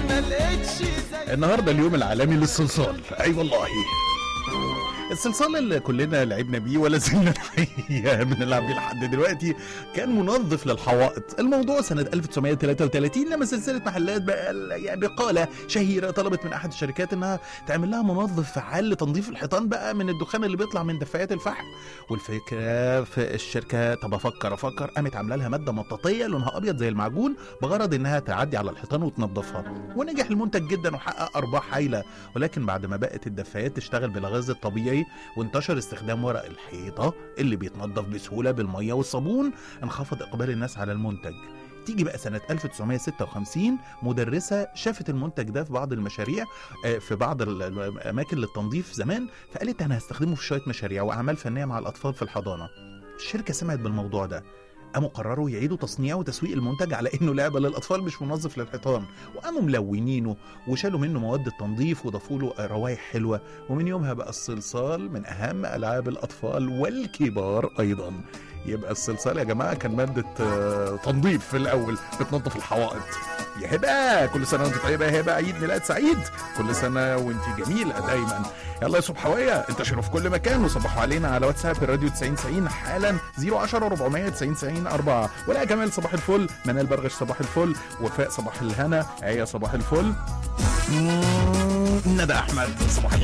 ما لقيتش زي النهارده اليوم العالمي للصلصال اي والله الصلصال اللي كلنا لعبنا بيه ولا زلنا الحقيقه بنلعب بيه لحد دلوقتي كان منظف للحوائط الموضوع سنه 1933 لما سلسله محلات بقى ال- يعني بقاله شهيره طلبت من احد الشركات انها تعمل لها منظف فعال لتنظيف الحيطان بقى من الدخان اللي بيطلع من دفايات الفحم والفكره في الشركه طب افكر افكر قامت عامله لها ماده مطاطيه لونها ابيض زي المعجون بغرض انها تعدي على الحيطان وتنظفها ونجح المنتج جدا وحقق ارباح هايله ولكن بعد ما بقت الدفايات تشتغل بالغاز الطبيعي وانتشر استخدام ورق الحيطه اللي بيتنضف بسهوله بالميه والصابون انخفض اقبال الناس على المنتج تيجي بقى سنة 1956 مدرسة شافت المنتج ده في بعض المشاريع آه، في بعض ال- الأماكن للتنظيف زمان فقالت أنا هستخدمه في شوية مشاريع وأعمال فنية مع الأطفال في الحضانة الشركة سمعت بالموضوع ده قاموا قرروا يعيدوا تصنيع وتسويق المنتج على انه لعبه للاطفال مش منظف للحيطان وقاموا ملونينه وشالوا منه مواد التنظيف وضافوا له روايح حلوه ومن يومها بقى الصلصال من اهم العاب الاطفال والكبار ايضا يبقى الصلصال يا جماعه كان ماده آه، تنظيف في الاول بتنظف الحوائط يا هبه كل سنه وانت طيبه يا هبه عيد ميلاد سعيد كل سنه وانت جميله دايما يلا يا صبحويه انتشروا في كل مكان وصبحوا علينا على واتساب الراديو 90 90 حالا 010 400 90 90 4 ولا جمال صباح الفل منال برغش صباح الفل وفاء صباح الهنا عيا صباح الفل مم، ندى احمد صباح الخير